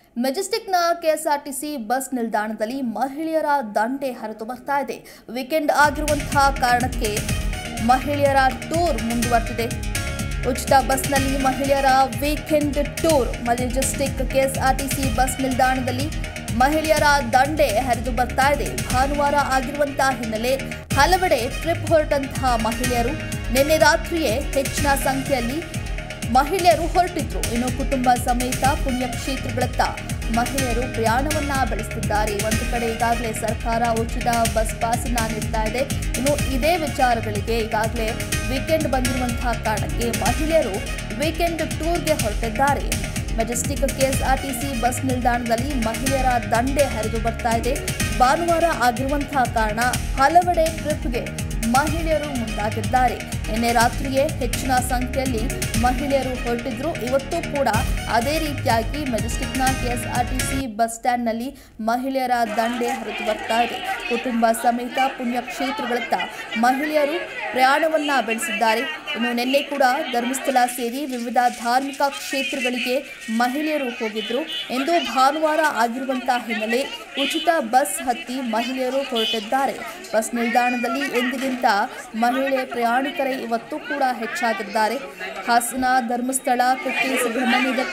ಮೆಜೆಸ್ಟಿಕ್ನ KSRTC bus ನಿಲ್ದಾಣದಲ್ಲಿ ಮಹಿಳೆಯರ ದಂಡೆ ಹರಿದು ಬರ್ತಾ ಇದೆ ವೀಕೆಂಡ್ ಆಗಿರುವಂತಹ ಕಾರಣಕ್ಕೆ ಮಹಿಳೆಯರ ಟೂರ್ ಮುಂದುವರೆದಿದೆ ಉಚಿತ ಬಸ್ನಲ್ಲಿ ಮಹಿಳೆಯರ weekend tour Majestic KSRTC bus ನಿಲ್ದಾಣದಲ್ಲಿ ಮಹಿಳೆಯರ ದಂಡೆ ಹರಿದು ಬರ್ತಾ ಇದೆ ಭಾನುವಾರ ಆಗಿರುವಂತಹ ಹಿನ್ನೆಲೆ ಹಲವೆಡೆ ಟ್ರಿಪ್ ಹೊರಟಂತಹ ಮಹಿಳೆಯರು ನಿನ್ನೆ ರಾತ್ರಿಯೇ ಹೆಚ್ಚಿನ ಸಂಖ್ಯೆಯಲ್ಲಿ ಮಹಿಳೆಯರು ಹೊರಟಿದ್ರು ಇನ್ನು ಕುಟುಂಬ ಸಮೇತ ಪುಣ್ಯಕ್ಷೇತ್ರಗಳತ್ತ ಮಹಿಳೆಯರು ಪ್ರಯಾಣವನ್ನ ಬೆಳೆಸುತ್ತಿದ್ದಾರೆ ಒಂದು ಕಡೆ ಈಗಾಗಲೇ ಸರ್ಕಾರ ಉಚಿತ ಬಸ್ ಪಾಸ್ ಅನ್ನ ನೀಡ್ತಾ ಇದೆ ಇನ್ನು ಇದೇ ವಿಚಾರಗಳಿಗೆ ಈಗಾಗಲೇ ವೀಕೆಂಡ್ ಬಂದಿರುವಂತಹ ಕಾರಣಕ್ಕೆ ಮಹಿಳೆಯರು ವೀಕೆಂಡ್ ಟೂರ್ಗೆ ಹೊರಟಿದ್ದಾರೆ ಮೆಜೆಸ್ಟಿಕ್ ಕೆಎಸ್ಆರ್ಟಿಸಿ ಬಸ್ ನಿಲ್ದಾಣದಲ್ಲಿ ಮಹಿಳೆಯರ ದಂಡೆ ಹರಿದು ಬರ್ತಾ ಇದೆ ಭಾನುವಾರ ಆಗಿರುವಂತಹ ಕಾರಣ ಹಲವೆಡೆ ಟ್ರಿಪ್ಗೆ ಮಹಿಳೆಯರು ಮುಂದಾಗಿದ್ದಾರೆ ನಿನ್ನೆ ರಾತ್ರಿಯೇ ಹೆಚ್ಚಿನ ಸಂಖ್ಯೆಯಲ್ಲಿ ಮಹಿಳೆಯರು ಹೊರಟಿದ್ರು ಇವತ್ತು ಕೂಡ ಅದೇ ರೀತಿಯಾಗಿ ಮೆಜೆಸ್ಟಿಕ್ನ ಕೆಎಸ್ಆರ್ಟಿಸಿ ಬಸ್ ಸ್ಟ್ಯಾಂಡ್ನಲ್ಲಿ ಮಹಿಳೆಯರ ದಂಡೆ ಹರಿದು ಬರ್ತಾ ಇದೆ ಕುಟುಂಬ ಸಮೇತ ಪುಣ್ಯಕ್ಷೇತ್ರಗಳತ್ತ ಮಹಿಳೆಯರು ಪ್ರಯಾಣವನ್ನ ಬೆಳೆಸಿದ್ದಾರೆ ಇನ್ನು ನಿನ್ನೆ ಕೂಡ ಧರ್ಮಸ್ಥಳ ಸೇರಿ ವಿವಿಧ ಧಾರ್ಮಿಕ ಕ್ಷೇತ್ರಗಳಿಗೆ ಮಹಿಳೆಯರು ಹೋಗಿದ್ರು ಎಂದು ಭಾನುವಾರ ಆಗಿರುವಂತಹ ಹಿನ್ನೆಲೆ ಉಚಿತ ಬಸ್ ಹತ್ತಿ ಮಹಿಳೆಯರು ಹೊರಟಿದ್ದಾರೆ ಬಸ್ ನಿಲ್ದಾಣದಲ್ಲಿ ಎಂದಿಗಿಂತ ಮಹಿಳೆ ಪ್ರಯಾಣಿಕರೇ ಇವತ್ತು ಕೂಡ ಹೆಚ್ಚಾಗಿದ್ದಾರೆ ಹಾಸನ ಧರ್ಮಸ್ಥಳ ಕುಕ್ಕೆ ಸುಬ್ರಹ್ಮಣ್ಯದತ್ತ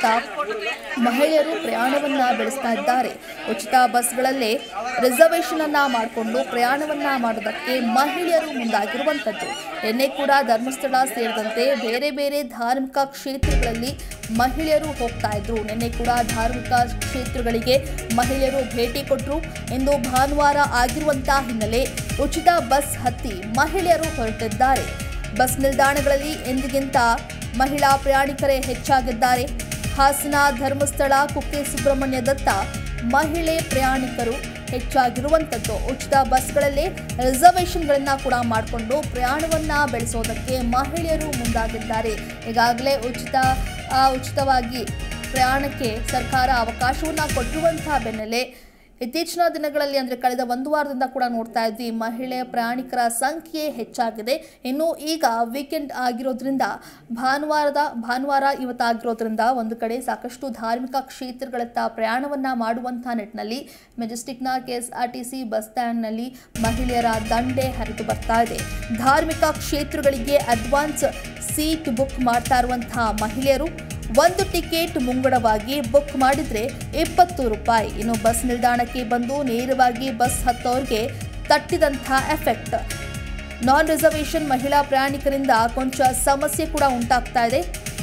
ಮಹಿಳೆಯರು ಪ್ರಯಾಣವನ್ನ ಬೆಳೆಸ್ತಾ ಇದ್ದಾರೆ ಉಚಿತ ಬಸ್ಗಳಲ್ಲೇ ರಿಸರ್ವೇಶನ್ ಅನ್ನ ಮಾಡಿಕೊಂಡು ಪ್ರಯಾಣವನ್ನ ಮಾಡೋದಕ್ಕೆ ಮಹಿಳೆಯರು ಮುಂದಾಗಿರುವಂಥದ್ದು ನಿನ್ನೆ ಕೂಡ ಧರ್ಮಸ್ಥಳ ಸೇರಿದಂತೆ ಬೇರೆ ಬೇರೆ ಧಾರ್ಮಿಕ ಕ್ಷೇತ್ರಗಳಲ್ಲಿ ಮಹಿಳೆಯರು ಹೋಗ್ತಾ ಇದ್ರು ನಿನ್ನೆ ಕೂಡ ಧಾರ್ಮಿಕ ಕ್ಷೇತ್ರಗಳಿಗೆ ಮಹಿಳೆಯರು ಭೇಟಿ ಕೊಟ್ಟರು ಇಂದು ಭಾನುವಾರ ಆಗಿರುವಂತಹ ಹಿನ್ನೆಲೆ ಉಚಿತ ಬಸ್ ಹತ್ತಿ ಮಹಿಳೆಯರು ಹೊರಟಿದ್ದಾರೆ ಬಸ್ ನಿಲ್ದಾಣಗಳಲ್ಲಿ ಎಂದಿಗಿಂತ ಮಹಿಳಾ ಪ್ರಯಾಣಿಕರೇ ಹೆಚ್ಚಾಗಿದ್ದಾರೆ ಹಾಸನ ಧರ್ಮಸ್ಥಳ ಕುಕ್ಕೆ ಸುಬ್ರಹ್ಮಣ್ಯದತ್ತ ಮಹಿಳೆ ಪ್ರಯಾಣಿಕರು ಹೆಚ್ಚಾಗಿರುವಂಥದ್ದು ಉಚಿತ ಬಸ್ಗಳಲ್ಲಿ ರಿಸರ್ವೇಷನ್ಗಳನ್ನ ಕೂಡ ಮಾಡಿಕೊಂಡು ಪ್ರಯಾಣವನ್ನ ಬೆಳೆಸೋದಕ್ಕೆ ಮಹಿಳೆಯರು ಮುಂದಾಗಿದ್ದಾರೆ ಈಗಾಗಲೇ ಉಚಿತ ಆ, ಉಚಿತವಾಗಿ ಪ್ರಯಾಣಕ್ಕೆ ಸರ್ಕಾರ ಅವಕಾಶವನ್ನ ಕೊಟ್ಟಿರುವಂತಹ ಬೆನ್ನಲ್ಲೇ ಇತ್ತೀಚಿನ ದಿನಗಳಲ್ಲಿ ಅಂದರೆ ಕಳೆದ ಒಂದು ವಾರದಿಂದ ಕೂಡ ನೋಡ್ತಾ ಇದ್ವಿ ಮಹಿಳೆ ಪ್ರಯಾಣಿಕರ ಸಂಖ್ಯೆ ಹೆಚ್ಚಾಗಿದೆ ಇನ್ನು ಈಗ ವೀಕೆಂಡ್ ಆಗಿರೋದ್ರಿಂದ ಭಾನುವಾರದ ಭಾನುವಾರ ಇವತ್ತಾಗಿರೋದ್ರಿಂದ ಒಂದು ಕಡೆ ಸಾಕಷ್ಟು ಧಾರ್ಮಿಕ ಕ್ಷೇತ್ರಗಳತ್ತ ಪ್ರಯಾಣವನ್ನ ಮಾಡುವಂತಹ ನಿಟ್ಟಿನಲ್ಲಿ ಮೆಜೆಸ್ಟಿಕ್ನ K S R T C bus ಸ್ಟ್ಯಾಂಡ್ನಲ್ಲಿ ಮಹಿಳೆಯರ ದಂಡೆ ಹರಿದು ಬರ್ತಾ ಇದೆ ಧಾರ್ಮಿಕ ಕ್ಷೇತ್ರಗಳಿಗೆ ಅಡ್ವಾನ್ಸ್ ಸೀಟ್ ಬುಕ್ ಮಾಡ್ತಾ ಇರುವಂತಹ ಮಹಿಳೆಯರು ಒಂದು ಟಿಕೆಟ್ ಮುಂಗಡವಾಗಿ ಬುಕ್ ಮಾಡಿದ್ರೆ ಇಪ್ಪತ್ತು ರೂಪಾಯಿ ಇನ್ನು ಬಸ್ ನಿಲ್ದಾಣಕ್ಕೆ ಬಂದು ನೇರವಾಗಿ ಬಸ್ ಹತ್ತೋರಿಗೆ ತಟ್ಟಿದಂಥ ಎಫೆಕ್ಟ್ ನಾನ್ ರಿಸರ್ವೇಷನ್ ಮಹಿಳಾ ಪ್ರಯಾಣಿಕರಿಂದ ಕೊಂಚ ಸಮಸ್ಯೆ ಕೂಡ ಉಂಟಾಗ್ತಾ ಇದೆ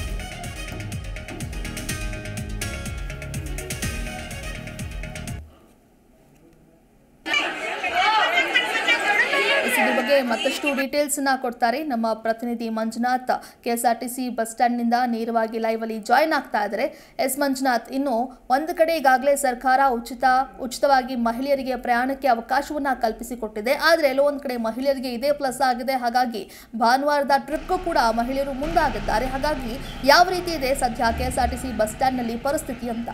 ಇದ್ರ ಬಗ್ಗೆ ಮತ್ತಷ್ಟು ಡೀಟೇಲ್ಸ್ ನ ಕೊಡ್ತಾರೆ ನಮ್ಮ ಪ್ರತಿನಿಧಿ ಮಂಜುನಾಥ್ ಕೆಎಸ್ಆರ್ಟಿಸಿ ಬಸ್ ಸ್ಟ್ಯಾಂಡ್ ನಿಂದ ನೇರವಾಗಿ ಲೈವ್ ಅಲ್ಲಿ ಜಾಯ್ನ್ ಆಗ್ತಾ ಇದ್ದಾರೆ ಎಸ್ ಮಂಜುನಾಥ್ ಇನ್ನು ಒಂದು ಕಡೆ ಈಗಾಗಲೇ ಸರ್ಕಾರ ಉಚಿತ ಉಚಿತವಾಗಿ ಮಹಿಳೆಯರಿಗೆ ಪ್ರಯಾಣಕ್ಕೆ ಅವಕಾಶವನ್ನ ಕಲ್ಪಿಸಿಕೊಟ್ಟಿದೆ ಆದ್ರೆ ಎಲ್ಲೋ ಒಂದ್ ಕಡೆ ಮಹಿಳೆಯರಿಗೆ ಇದೇ ಪ್ಲಸ್ ಆಗಿದೆ ಹಾಗಾಗಿ ಭಾನುವಾರದ ಟ್ರಿಪ್ಗೂ ಕೂಡ ಮಹಿಳೆಯರು ಮುಂದಾಗಿದ್ದಾರೆ ಹಾಗಾಗಿ ಯಾವ ರೀತಿ ಇದೆ ಸದ್ಯ ಕೆಎಸ್ಆರ್ಟಿಸಿ ಬಸ್ ಸ್ಟ್ಯಾಂಡ್ ನಲ್ಲಿ ಪರಿಸ್ಥಿತಿ ಅಂತ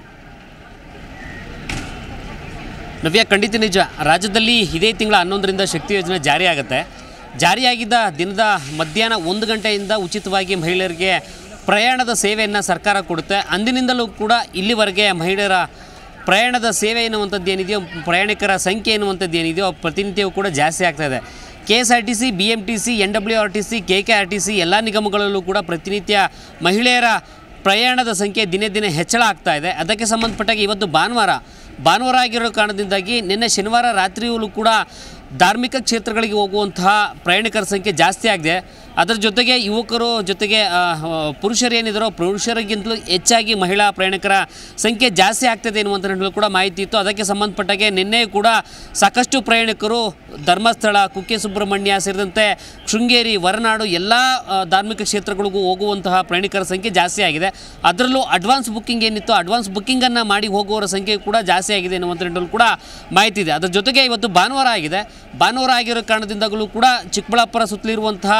ನವ್ಯ ಖಂಡಿತ ನಿಜ ರಾಜ್ಯದಲ್ಲಿ ಇದೇ ತಿಂಗಳ ಹನ್ನೊಂದರಿಂದ ಶಕ್ತಿ ಯೋಜನೆ ಜಾರಿಯಾಗುತ್ತೆ ಜಾರಿಯಾಗಿದ್ದ ದಿನದ ಮಧ್ಯಾಹ್ನ ಒಂದು ಗಂಟೆಯಿಂದ ಉಚಿತವಾಗಿ ಮಹಿಳೆಯರಿಗೆ ಪ್ರಯಾಣದ ಸೇವೆಯನ್ನು ಸರ್ಕಾರ ಕೊಡುತ್ತೆ ಅಂದಿನಿಂದಲೂ ಕೂಡ ಇಲ್ಲಿವರೆಗೆ ಮಹಿಳೆಯರ ಪ್ರಯಾಣದ ಸೇವೆ ಎನ್ನುವಂಥದ್ದು ಏನಿದೆಯೋ ಪ್ರಯಾಣಿಕರ ಸಂಖ್ಯೆ ಎನ್ನುವಂಥದ್ದು ಏನಿದೆಯೋ ಪ್ರತಿನಿತ್ಯವೂ ಕೂಡ ಜಾಸ್ತಿ ಆಗ್ತಾ ಇದೆ K S R T C B M T C N W R T C K K R T C ಎಲ್ಲ ನಿಗಮಗಳಲ್ಲೂ ಕೂಡ ಪ್ರತಿನಿತ್ಯ ಮಹಿಳೆಯರ ಪ್ರಯಾಣದ ಸಂಖ್ಯೆ ದಿನೇ ದಿನೇ ಹೆಚ್ಚಳ ಆಗ್ತಾ ಇದೆ ಅದಕ್ಕೆ ಸಂಬಂಧಪಟ್ಟಾಗ ಇವತ್ತು ಭಾನುವಾರ ಭಾನುವಾರ ಆಗಿರೋ ಕಾರಣದಿಂದಾಗಿ ನಿನ್ನೆ ಶನಿವಾರ ರಾತ್ರಿಯಲ್ಲೂ ಕೂಡ ಧಾರ್ಮಿಕ ಕ್ಷೇತ್ರಗಳಿಗೆ ಹೋಗುವಂತಹ ಪ್ರಯಾಣಿಕರ ಸಂಖ್ಯೆ ಜಾಸ್ತಿ ಆಗಿದೆ ಅದರ ಜೊತೆಗೆ ಯುವಕರು ಜೊತೆಗೆ ಆ, ಆ, ಪುರುಷರು ಏನಿದ್ದಾರೋ ಪುರುಷರಿಗಿಂತಲೂ ಹೆಚ್ಚಾಗಿ ಮಹಿಳಾ ಪ್ರಯಾಣಿಕರ ಸಂಖ್ಯೆ ಜಾಸ್ತಿ ಆಗ್ತದೆ ಎನ್ನುವಂಥ ನಿಟ್ಟಿನಲ್ಲಿ ಕೂಡ ಮಾಹಿತಿ ಇತ್ತು ಅದಕ್ಕೆ ಸಂಬಂಧಪಟ್ಟಾಗೆ ನಿನ್ನೆ ಕೂಡ ಸಾಕಷ್ಟು ಪ್ರಯಾಣಿಕರು ಧರ್ಮಸ್ಥಳ ಕುಕ್ಕೆ ಸುಬ್ರಹ್ಮಣ್ಯ ಸೇರಿದಂತೆ ಶೃಂಗೇರಿ ಹೊರನಾಡು ಎಲ್ಲ ಆ, ಧಾರ್ಮಿಕ ಕ್ಷೇತ್ರಗಳಿಗೂ ಹೋಗುವಂತಹ ಪ್ರಯಾಣಿಕರ ಸಂಖ್ಯೆ ಜಾಸ್ತಿ ಆಗಿದೆ ಅದರಲ್ಲೂ ಅಡ್ವಾನ್ಸ್ ಬುಕ್ಕಿಂಗ್ ಏನಿತ್ತು ಅಡ್ವಾನ್ಸ್ ಬುಕ್ಕಿಂಗನ್ನು ಮಾಡಿ ಹೋಗುವವರ ಸಂಖ್ಯೆ ಕೂಡ ಜಾಸ್ತಿ ಆಗಿದೆ ಎನ್ನುವಂಥ ನಿಟ್ಟಿನಲ್ಲಿ ಕೂಡ ಮಾಹಿತಿ ಇದೆ ಅದರ ಜೊತೆಗೆ ಇವತ್ತು ಭಾನುವಾರ ಆಗಿದೆ ಭಾನುವಾರ ಆಗಿರೋ ಕಾರಣದಿಂದಾಗಲೂ ಕೂಡ ಚಿಕ್ಕಬಳ್ಳಾಪುರ ಸುತ್ತಲಿರುವಂತಹ ಧಾರ್ಮಿಕ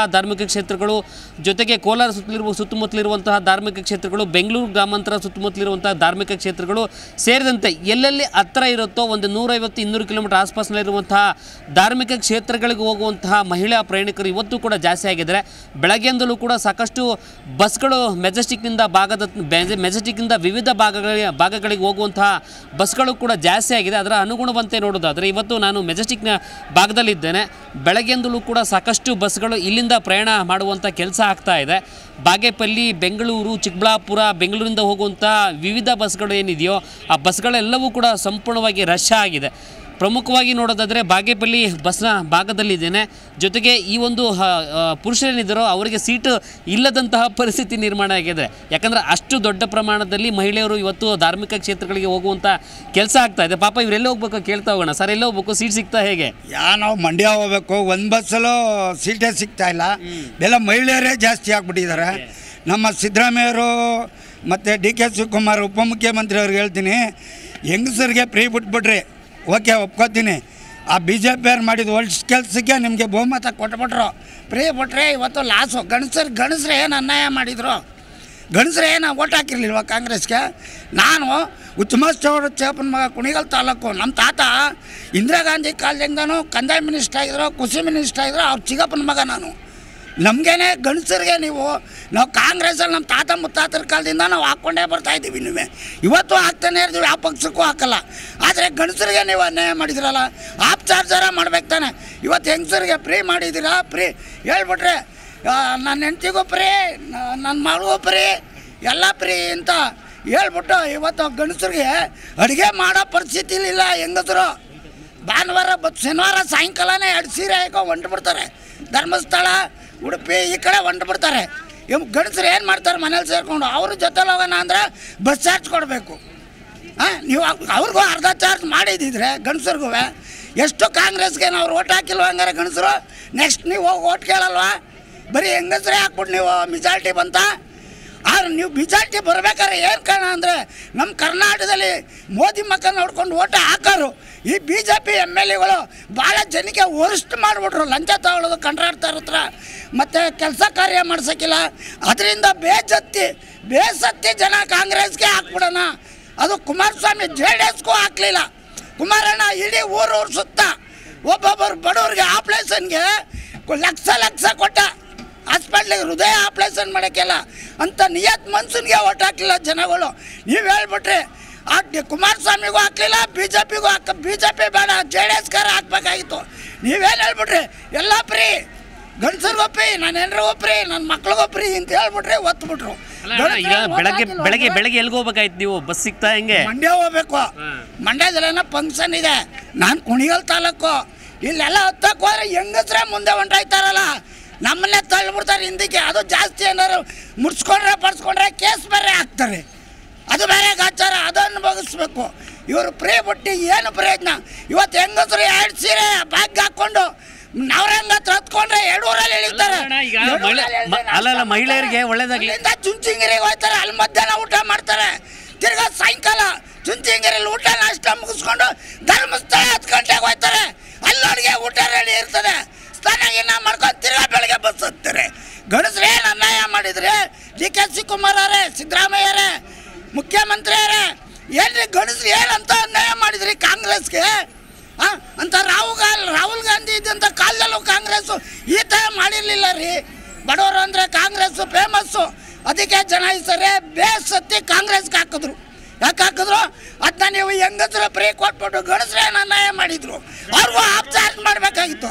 ಧಾರ್ಮಿಕ ಕ್ಷೇತ್ರಗಳು ಜೊತೆಗೆ ಕೋಲಾರ ಸುತ್ತಲಿರುವ ಸುತ್ತಮುತ್ತಲಿರುವಂತಹ ಧಾರ್ಮಿಕ ಕ್ಷೇತ್ರಗಳು ಬೆಂಗಳೂರು ಗ್ರಾಮಾಂತರ ಸುತ್ತಮುತ್ತಲಿರುವಂತಹ ಧಾರ್ಮಿಕ ಕ್ಷೇತ್ರಗಳು ಸೇರಿದಂತೆ ಎಲ್ಲೆಲ್ಲಿ ಹತ್ತಿರ ಇರುತ್ತೋ ಒಂದು ನೂರೈವತ್ತು ಇನ್ನೂರು ಕಿಲೋಮೀಟರ್ ಆಸ್ಪಾಸ್ನಲ್ಲಿರುವಂತಹ ಧಾರ್ಮಿಕ ಕ್ಷೇತ್ರಗಳಿಗೆ ಹೋಗುವಂತಹ ಮಹಿಳಾ ಪ್ರಯಾಣಿಕರು ಇವತ್ತು ಕೂಡ ಜಾಸ್ತಿ ಆಗಿದ್ದಾರೆ ಬೆಳಗ್ಗೆಯಿಂದಲೂ ಕೂಡ ಸಾಕಷ್ಟು ಬಸ್ಗಳು ಮೆಜೆಸ್ಟಿಕ್ನಿಂದ ಭಾಗದ ಬೆಜ- ಮೆಜೆಸ್ಟಿಕ್ನಿಂದ ವಿವಿಧ ಭಾಗಗಳಿಗೆ ಭಾಗಗಳಿಗೆ ಹೋಗುವಂತಹ ಬಸ್ಗಳು ಕೂಡ ಜಾಸ್ತಿ ಆಗಿದೆ ಅದರ ಅನುಗುಣವಂತೆ ನೋಡೋದಾದರೆ ಇವತ್ತು ನಾನು ಮೆಜೆಸ್ಟಿಕ್ನ ಭಾಗದಲ್ಲಿದ್ದೇನೆ ಬೆಳಗ್ಗೆಯಿಂದಲೂ ಕೂಡ ಸಾಕಷ್ಟು ಬಸ್ಗಳು ಇಲ್ಲಿಂದ ಪ್ರಯಾಣ ಮಾಡುವಂಥ ಕೆಲಸ ಆಗ್ತಾ ಇದೆ ಬಾಗೇಪಲ್ಲಿ ಬೆಂಗಳೂರು ಚಿಕ್ಕಬಳ್ಳಾಪುರ ಬೆಂಗಳೂರಿಂದ ಹೋಗುವಂಥ ವಿವಿಧ ಬಸ್ಗಳು ಏನಿದೆಯೋ ಆ ಬಸ್ಗಳೆಲ್ಲವೂ ಕೂಡ ಸಂಪೂರ್ಣವಾಗಿ ರಶ್ ಆಗಿದೆ ಪ್ರಮುಖವಾಗಿ ನೋಡೋದಾದರೆ ಬಾಗೇಪಲ್ಲಿ ಬಸ್ನ ಭಾಗದಲ್ಲಿದ್ದೇನೆ ಜೊತೆಗೆ ಈ ಒಂದು ಹ, ಆ, ಪುರುಷರೇನಿದ್ದಾರೋ ಅವರಿಗೆ ಸೀಟು ಇಲ್ಲದಂತಹ ಪರಿಸ್ಥಿತಿ ನಿರ್ಮಾಣ ಆಗಿದೆ ಯಾಕಂದರೆ ಅಷ್ಟು ದೊಡ್ಡ ಪ್ರಮಾಣದಲ್ಲಿ ಮಹಿಳೆಯರು ಇವತ್ತು ಧಾರ್ಮಿಕ ಕ್ಷೇತ್ರಗಳಿಗೆ ಹೋಗುವಂಥ ಕೆಲಸ ಆಗ್ತಾ ಇದೆ ಪಾಪ ಇವರೆಲ್ಲ ಹೋಗ್ಬೇಕು ಕೇಳ್ತಾ ಹೋಗೋಣ ಸರ್ ಎಲ್ಲ ಹೋಗ್ಬೇಕು ಸೀಟ್ ಸಿಗ್ತಾ ಹೇಗೆ ಯಾ ನಾವು ಮಂಡ್ಯ ಹೋಗ್ಬೇಕು ಒಂದು ಬಸ್ಸಲ್ಲೂ ಸೀಟೇ ಸಿಗ್ತಾ ಇಲ್ಲ ಎಲ್ಲ ಮಹಿಳೆಯರೇ ಜಾಸ್ತಿ ಆಗ್ಬಿಟ್ಟಿದ್ದಾರೆ ನಮ್ಮ ಸಿದ್ದರಾಮಯ್ಯರು ಮತ್ತು ಡಿ ಕೆ ಶಿವಕುಮಾರ್ ಉಪಮುಖ್ಯಮಂತ್ರಿ ಅವ್ರಿಗೆ ಹೇಳ್ತೀನಿ ಹೆಂಗಸರಿಗೆ ಫ್ರೀ ಬಿಟ್ಬಿಟ್ರಿ ಓಕೆ ಒಪ್ಕೋತೀನಿ ಆ ಬಿ ಜೆ ಪಿಯವ್ರು ಮಾಡಿದ ಒಳ್ಳೆ ಕೆಲಸಕ್ಕೆ ನಿಮಗೆ ಬಹುಮತ ಕೊಟ್ಬಿಟ್ರು ಫ್ರೀ ಬಿಟ್ರೆ ಇವತ್ತು ಲಾಸು ಗಣಸರು ಗಣಸ್ರು ಏನು ಅನ್ಯಾಯ ಮಾಡಿದರು ಗಣಸ್ರು ಏನು ಓಟ್ ಹಾಕಿರ್ಲಿಲ್ವ ಕಾಂಗ್ರೆಸ್ಗೆ ನಾನು ಉತ್ತಮ ಚೌಡ ಚೇಪನ ಮಗ ಕುಣಿಗಲ್ ತಾಲೂಕು ನಮ್ಮ ತಾತ ಇಂದಿರಾ ಗಾಂಧಿ ಕಾಲದಿಂದನೂ ಕಂದಾಯ ಮಿನಿಸ್ಟರ್ ಆಗಿದ್ರು ಕೃಷಿ ಮಿನಿಸ್ಟರ್ ಆಗಿದ್ರು ಅವ್ರ ಚಿಕ್ಕಪ್ಪನ ಮಗ ನಾನು ನಮಗೇನೆ ಗಂಡಸರಿಗೆ ನೀವು ನಾವು ಕಾಂಗ್ರೆಸ್ಸಲ್ಲಿ ನಮ್ಮ ತಾತ ಮುತ್ತಾತರ ಕಾಲದಿಂದ ನಾವು ಹಾಕ್ಕೊಂಡೇ ಬರ್ತಾ ಇದ್ದೀವಿ ನೀವೇ ಇವತ್ತು ಹಾಕ್ತಾನೆ ಇರ್ತೀವಿ ಯಾವ ಪಕ್ಷಕ್ಕೂ ಹಾಕಲ್ಲ ಆದರೆ ಗಂಡಸರಿಗೆ ನೀವು ಅನ್ಯಾಯ ಮಾಡಿದಿರಲ್ಲ ಆಪ್ ಚಾರ್ಜರ ಮಾಡ್ಬೇಕು ತಾನೆ ಇವತ್ತು ಹೆಂಗಸರಿಗೆ ಫ್ರೀ ಮಾಡಿದ್ದೀರಾ ಫ್ರೀ ಹೇಳ್ಬಿಟ್ರೆ ಆ, ನನ್ನ ಹೆಂಡ್ತಿಗೂ ಫ್ರೀ ನನ್ನ ಮಗಳಿಗೂ ಫ್ರೀ ಎಲ್ಲ ಫ್ರೀ ಅಂತ ಹೇಳ್ಬಿಟ್ಟು ಇವತ್ತು ಗಂಡಸರಿಗೆ ಅಡುಗೆ ಮಾಡೋ ಪರಿಸ್ಥಿತಿ ಇಲ್ಲ ಹೆಂಗಸರು ಭಾನುವಾರ ಬತ್ ಶನಿವಾರ ಸಾಯಂಕಾಲನೇ ಎರಡು ಸೀರೆ ಹಾಕೋ ಹೊಂಟು ಬಿಡ್ತಾರೆ ಧರ್ಮಸ್ಥಳ ಉಡುಪಿ ಈ ಕಡೆ ಹೊಂಟು ಬಿಡ್ತಾರೆ ಇವ್ ಗಂಡಸರು ಏನು ಮಾಡ್ತಾರೆ ಮನೇಲಿ ಸೇರಿಕೊಂಡು ಅವ್ರ ಜೊತೆಲಿ ಹೋಗೋಣ ಅಂದ್ರೆ ಬಸ್ ಚಾರ್ಜ್ ಕೊಡಬೇಕು ಹಾಂ ನೀವು ಅವ್- ಅವ್ರಿಗೂ ಅರ್ಧ ಚಾರ್ಜ್ ಮಾಡಿದ್ದಿದ್ರೆ ಗಂಡಸರಿಗೂ ಎಷ್ಟು ಕಾಂಗ್ರೆಸ್ಗೆ ಅವ್ರು ಓಟ್ ಹಾಕಿಲ್ವ ಹಂಗಾರೆ ಗಂಡಸರು ನೆಕ್ಸ್ಟ್ ನೀವು ಹೋಗಿ ಓಟ್ ಕೇಳಲ್ವಾ ಬರೀ ಹೆಂಗಸರೇ ಹಾಕ್ಬಿಟ್ಟು ನೀವು ಮೆಜಾರಿಟಿ ಬಂತ ಆದ್ರೆ ನೀವು ಮೆಜಾರಿಟಿ ಬರ್ಬೇಕಾದ್ರೆ ಏನು ಕಾರಣ ಅಂದರೆ ನಮ್ಮ ಕರ್ನಾಟಕದಲ್ಲಿ ಮೋದಿ ಮಕ್ಕ ನೋಡ್ಕೊಂಡು ಓಟ್ ಹಾಕೋರು ಈ B J P M L ಎಗಳು ಭಾಳ ಜನಕ್ಕೆ ವರಿಷ್ಠ ಮಾಡಿಬಿಟ್ರು ಲಂಚ ತಗೊಳ್ಳೋದು ಕಂಟ್ರಾಕ್ಟರ್ ಹತ್ರ ಮತ್ತು ಕೆಲಸ ಕಾರ್ಯ ಮಾಡ್ಸೋಕ್ಕಿಲ್ಲ ಅದರಿಂದ ಬೇಜತ್ತಿ ಬೇಸತ್ತಿ ಜನ ಕಾಂಗ್ರೆಸ್ಗೆ ಹಾಕ್ಬಿಡೋಣ ಅದು ಕುಮಾರಸ್ವಾಮಿ ಜೆ ಡಿ ಎಸ್ಗೂ ಹಾಕಲಿಲ್ಲ ಕುಮಾರಣ್ಣ ಇಡೀ ಊರು ಊರು ಸುತ್ತ ಒಬ್ಬೊಬ್ಬರು ಬಡವ್ರಿಗೆ ಆಪ್ರೇಷನ್ಗೆ ಲಕ್ಷ ಲಕ್ಷ ಕೊಟ್ಟ ಹಾಸ್ಪಿಟ್ಲಿಗೆ ಹೃದಯ ಆಪ್ರೇಷನ್ ಮಾಡೋಕ್ಕೆಲ್ಲ ಅಂತ ನಿಯತ್ ಮನ್ಸನ್ಗೆ ಓಟ್ ಹಾಕಲಿಲ್ಲ ಜನಗಳು ನೀವು ಹೇಳ್ಬಿಟ್ರಿ ಆ ಡಿ- ಕುಮಾರಸ್ವಾಮಿಗೂ ಹಾಕಲಿಲ್ಲ ಬಿ ಜೆ ಪಿಗೂ ಹಾಕ ಬಿ ಜೆ ಪಿ ಬೇಡ ಜೆ ಡಿ ಎಸ್ಗಾರ ಹಾಕ್ಬೇಕಾಗಿತ್ತು ನೀವೇನು ಹೇಳ್ಬಿಟ್ರಿ ಎಲ್ಲ ಫ್ರೀ ಗಂಡಸರಿಗೂ ಫ್ರೀ ನನ್ನ ಹೆಂಡ್ರಿಗೂ ಫ್ರೀ ನನ್ನ ಮಕ್ಳಿಗೂ ಫ್ರೀ ಅಂತ ಹೇಳ್ಬಿಟ್ರಿ ಒತ್ಬಿಟ್ರು ಅಲ್ಲ ಅಣ್ಣ, ಈಗ ಬೆಳಗ್ಗೆ ಬೆಳಗ್ಗೆ ಬೆಳಗ್ಗೆ ಎಲ್ಲಿಗೆ ಹೋಗ್ಬೇಕಾಯ್ತು ನೀವು ಬಸ್ ಸಿಗ್ತಾ ಹೆಂಗೆ ಮಂಡ್ಯ ಹೋಗ್ಬೇಕು ಮಂಡ್ಯದಲ್ಲೇನೋ ಫಂಕ್ಷನ್ ಇದೆ ನಾನು ಕುಣಿಗಲ್ ತಾಲೂಕು ಇಲ್ಲೆಲ್ಲ ಹತ್ತಕ್ಕೆ ಹೋದ್ರೆ ಹೆಂಗಸ್ರೆ ಮುಂದೆ ಹೊಂಟಾಯ್ತಾರಲ್ಲ ನಮ್ಮನ್ನೇ ತಳ್ಳಿಬಿಡ್ತಾರೆ ಹಿಂದಕ್ಕೆ ಅದು ಜಾಸ್ತಿ ಏನಾರು ಮುಡ್ಸ್ಕೊಂಡ್ರೆ ಪಡ್ಸ್ಕೊಂಡ್ರೆ ಕೇಸ್ ಬೇರೆ ಹಾಕ್ತಾರೆ ಅದು ಬೇರೆ ಗಾಚಾರ ಅದನ್ನು ಬಗ್ಗಿಸ್ಬೇಕು ಇವರು ಪ್ರೇ ಬಿಟ್ಟು ಏನು ಪ್ರಯೋಜನ ಇವತ್ತು ಹೆಂಗಸರು ಎರಡು ಸೀರೆ ಬ್ಯಾಗ್ ಹಾಕ್ಕೊಂಡು ನವರಂಗ ಹತ್ರ ಹತ್ಕೊಂಡ್ರೆ ಎರಡೂರಲ್ಲಿ ಇಳಿತಾರೆ ಅಲ್ಲ ಅಣ್ಣ, ಈಗ ಮಹಿಳೆ- ಮ- ಅಲ್ಲ, ಅಲ್ಲ, ಮಹಿಳೆಯರಿಗೆ ಒಳ್ಳೇದಾಗ್ಲಿ. ಅಲ್ಲಿಂದ ಚುಂಚಿಂಗಿರಿಗೆ ಹೋಗ್ತಾರೆ ಅಲ್ಲಿ ಮಧ್ಯಾಹ್ನ ಊಟ ಮಾಡ್ತಾರೆ ತಿರ್ಗಾ ಸಾಯಂಕಾಲ ಚುಂಚಿಂಗಿರಲ್ಲಿ ಊಟ ನಾಷ್ಟ ಮುಗಿಸ್ಕೊಂಡು ಧರ್ಮಸ್ಥಳ ಹತ್ತು ಗಂಟೆಗೆ ಹೋಗ್ತಾರೆ ಅಲ್ಲಿ ಅಡುಗೆ ಊಟ ರೆಡಿ ಇರ್ತದೆ ಸ್ನಾನ ಗಿನ್ನ ಮಾಡ್ಕೊಂಡು ತಿರ್ಗಾ ಬೆಳಗ್ಗೆ ಬಸ್ ಹತ್ತಾರೆ ಗಣಸ್ರು ಏನು ಅನ್ಯಾಯ ಮಾಡಿದ್ರೆ ಡಿ ಕೆ ಶಿವಕುಮಾರ್ ಅವರೇ ಸಿದ್ದರಾಮಯ್ಯರೇ ಮುಖ್ಯಮಂತ್ರಿಯರೇ ಏನ್ರಿ ಗಣಸ್ರು ಏನಂತ ಅನ್ಯಾಯ ಮಾಡಿದ್ರಿ ಕಾಂಗ್ರೆಸ್ಗೆ ಆ? ಅಂತ ರಾಹುಲ್ ಗಾಂಧಿ ರಾಹುಲ್ ಗಾಂಧಿ ಇದ್ದಂಥ ಕಾಲದಲ್ಲೂ ಕಾಂಗ್ರೆಸ್ಸು ಈ ಥರ ಮಾಡಿರಲಿಲ್ಲ ರೀ ಬಡವರು ಅಂದರೆ ಕಾಂಗ್ರೆಸ್ಸು ಫೇಮಸ್ಸು ಅದಕ್ಕೆ ಜನ ಈ ಸರಿ ಬೇಸತ್ತಿ ಕಾಂಗ್ರೆಸ್ಗೆ ಹಾಕಿದ್ರು ಯಾಕೆ ಹಾಕಿದ್ರು ಅದನ್ನ ನೀವು ಹೆಂಗಸ್ರು ಫ್ರೀ ಕೊಟ್ಬಿಟ್ಟು ಗಣಸ್ರೇನು ಅನ್ಯಾಯ ಮಾಡಿದ್ರು ಅವ್ರಿಗೂ ಆಫ್ ಚಾರ್ಜ್ ಮಾಡಬೇಕಾಗಿತ್ತು